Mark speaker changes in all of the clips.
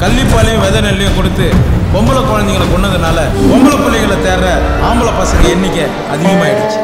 Speaker 1: கள்ளிப்பாலையும் விதை நெல்லையும் கொடுத்து பொம்பளை குழந்தைங்களை கொன்னதுனால பொம்பளை பிள்ளைகளை தேடுற ஆம்பளை பசங்க எண்ணிக்கை அதிகமாயிடுச்சு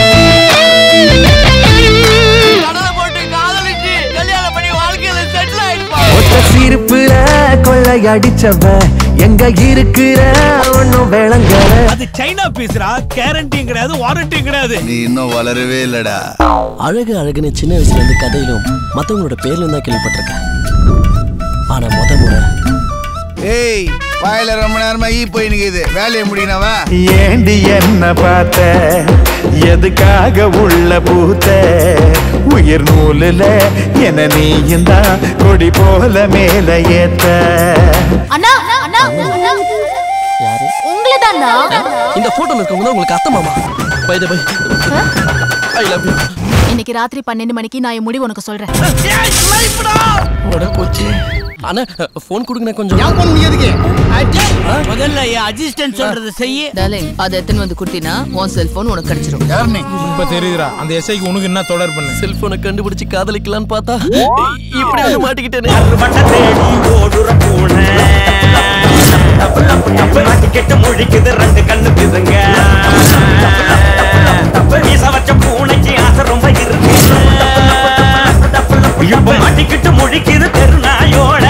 Speaker 2: கடலை போட்டு காதலிச்சு கல்யாணம் பண்ணி வாழ்க்கையில செட்டில் ஆயிடுப்பா
Speaker 3: ஒத்த சிரிப்புல கொள்ளையடிச்சவன் எங்க இருக்கிற ஒன்னும் விளங்கல
Speaker 4: அது சைனா பீஸ்ரா கேரண்டியும் கிடையாது வாரண்டியும் கிடையாது
Speaker 5: நீ இன்னும் வளரவே இல்லடா
Speaker 6: அழகு அழகுன்னு சின்ன வயசுல இருந்து கதையிலும் மத்தவங்களோட பேர்ல தான் கேள்விப்பட்டிருக்கேன் ஆனா முத முறை
Speaker 5: ஏய் வாயில ரொம்ப நேரமா ஈ போய் நிக்குது வேலையை முடிக்கணவா
Speaker 3: ஏண்டி என்ன பார்த்த எதுக்காக உள்ள பூத்த உயிர் நூலுல என நீயும் தான் கொடி போல மேல ஏத்த
Speaker 7: அண்ணா அண்ணா அண்ணா
Speaker 6: யாரு
Speaker 7: உங்களை தானா
Speaker 6: இந்த போட்டோல இருக்கவங்க தான் உங்களுக்கு அத்தை மாமா bye bye I love you
Speaker 7: இன்னைக்கு ராத்திரி பன்னெண்டு மணிக்கு நான் என் முடிவு உனக்கு சொல்றேன்
Speaker 6: உட போச்சு அண்ணா ஃபோன் கொடுங்க கொஞ்சம்
Speaker 4: முதல்ல என் அசிஸ்டன்ட் சொல்றத செய்ய
Speaker 7: டார்லிங் அதை எத்தனை வந்து குட்டினா உன் செல்போன் உனக்கு கிடைச்சிரும்
Speaker 5: யார் நீ
Speaker 1: இப்ப தெரியுதுடா அந்த எஸ்ஐக்கு உனக்கு என்ன தொடர் பண்ணு
Speaker 6: செல்போனை கண்டுபிடிச்சு காதலிக்கலாம்னு பார்த்தா இப்படி வந்து மாட்டிக்கிட்டேனே
Speaker 8: கெட்டு முழிக்குது ரெண்டு கண்ணு பிதுங்க வீச வச்ச பூனைக்கு ஆசை ரொம்ப இருக்கு இப்ப மாட்டிக்கிட்டு முழிக்குது தெருநாயோட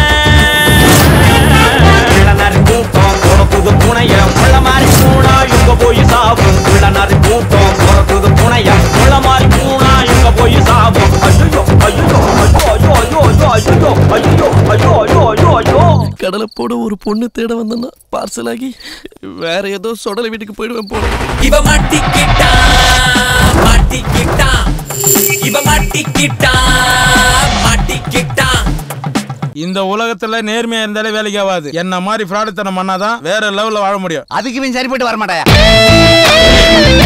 Speaker 8: இளநரி கூட்டம் பொறக்குது புனைய முள்ள மாதிரி பூனா இங்க போய் சாவும் இளநரி கூட்டம் பொறக்குது புனைய முள்ள மாதிரி பூனா இங்க போய் சாவும் ஐயோ ஐயோ ஐயோ ஐயோ ஐயோ ஐயோ ஐயோ ஐயோ ஐயோ ஐயோ ஐயோ
Speaker 6: கடலை போட ஒரு பொண்ணு தேட வந்தேன்னா பார்சல் ஆகி வேற ஏதோ சொடலை வீட்டுக்கு போயிடுவேன் போல
Speaker 2: இவ மாட்டிக்கிட்டா மாட்டிக்கிட்டா இவ மாட்டிக்கிட்டா மாட்டிக்கிட்டா
Speaker 1: இந்த உலகத்துல நேர்மையா இருந்தாலே வேலைக்கு ஆகாது என்ன மாதிரி ஃப்ராடுத்தனம் பண்ணாதான் வேற லெவல்ல வாழ முடியும்
Speaker 2: அதுக்கு இவன் சரிப்பட்டு வர மாட்டாயா